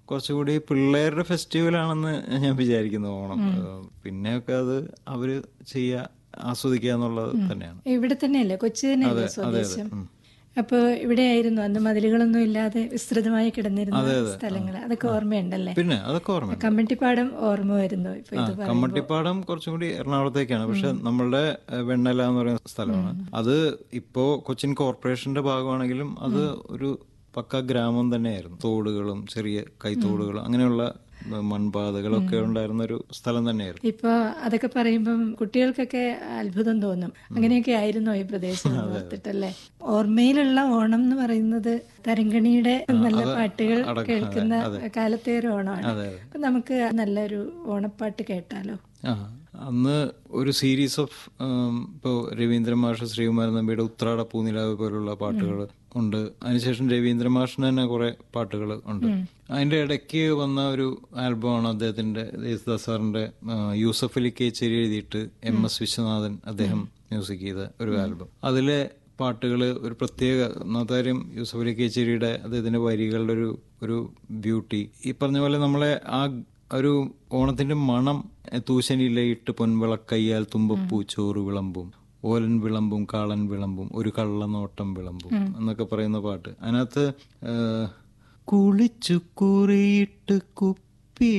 കുറച്ചുകൂടി പിള്ളേരുടെ ഫെസ്റ്റിവൽ ആണെന്ന് ഞാൻ വിചാരിക്കുന്നു ഓണം ഏഹ് പിന്നെയൊക്കെ അത് അവര് ചെയ്യുക ആസ്വദിക്കുക എന്നുള്ളത് തന്നെയാണ് ഇവിടെ തന്നെയല്ലേ കൊച്ചി തന്നെയല്ലേ സ്വദേശം അപ്പൊ ഇവിടെയായിരുന്നു അന്ന് മതിലുകളൊന്നും ഇല്ലാതെ വിസ്തൃതമായി കിടന്നിരുന്ന സ്ഥലങ്ങൾ അതൊക്കെ ഓർമ്മയുണ്ടല്ലേ പിന്നെ അതൊക്കെ ഓർമ്മ കമ്മട്ടിപ്പാടം ഓർമ്മ വരുന്നു ഇപ്പൊ ഇത് പറയുമ്പോ. കമ്മട്ടിപ്പാടം കുറച്ചും കൂടി എറണാകുളത്തേക്കാണ് പക്ഷെ നമ്മളുടെ ഏഹ്, വെണ്ണല എന്ന് പറയുന്ന സ്ഥലമാണ് അത് ഇപ്പോ കൊച്ചിൻ കോർപ്പറേഷന്റെ ഭാഗമാണെങ്കിലും അത് ഒരു പക്ക ഗ്രാമം തന്നെയായിരുന്നു തോടുകളും ചെറിയ കൈത്തോടുകളും അങ്ങനെയുള്ള ഏഹ്, മൺപാതകളൊക്കെ ഉണ്ടായിരുന്ന ഒരു സ്ഥലം തന്നെയായിരുന്നു ഇപ്പൊ അതൊക്കെ പറയുമ്പം കുട്ടികൾക്കൊക്കെ അത്ഭുതം തോന്നും അങ്ങനെയൊക്കെ ആയിരുന്നോ ഈ പ്രദേശം എന്ന് ഓർത്തിട്ടല്ലേ ഓർമ്മയിലുള്ള ഓണം എന്ന് പറയുന്നത് തരങ്കണിയുടെ നല്ല പാട്ടുകൾ കേൾക്കുന്ന കാലത്തെ ഒരു ഓണമാണ് അപ്പൊ നമുക്ക് നല്ലൊരു ഓണപ്പാട്ട് കേട്ടാലോ ആ അന്ന് ഒരു സീരീസ് ഓഫ് ഇപ്പോൾ രവീന്ദ്ര മാഷ് ശ്രീകുമാരൻ നമ്പിയുടെ ഉത്രാട പൂനിലാവ് പോലുള്ള പാട്ടുകൾ ഉണ്ട് അതിനുശേഷം രവീന്ദ്ര മാഷിന് തന്നെ കുറെ പാട്ടുകൾ ഉണ്ട് അതിന്റെ ഇടയ്ക്ക് വന്ന ഒരു ആൽബമാണ് അദ്ദേഹത്തിന്റെ യേശുദാസ് സാറിന്റെ ആ, യൂസഫ് അലി കേച്ചേരി എഴുതിയിട്ട് എം എസ് വിശ്വനാഥൻ അദ്ദേഹം മ്യൂസിക് ചെയ്ത ഒരു ആൽബം അതിലെ പാട്ടുകൾ ഒരു പ്രത്യേക ഒന്നാമത്തെ കാര്യം യൂസഫ് അലി കേച്ചേരിയുടെ അദ്ദേഹത്തിന്റെ വരികളുടെ ഒരു ഒരു ബ്യൂട്ടി ഈ പറഞ്ഞ പോലെ നമ്മളെ ആ ഒരു ഓണത്തിന്റെ മണം തൂശനിലയിട്ട് പൊൻവിളക്കയ്യാൽ തുമ്പപ്പൂ ചോറ് വിളമ്പും ഓലൻ വിളമ്പും കാളൻ വിളമ്പും ഒരു കള്ളനോട്ടം വിളമ്പും എന്നൊക്കെ പറയുന്ന പാട്ട് അതിനകത്ത് ആ, കുളിച്ചു കുറിയിട്ട് കുപ്പി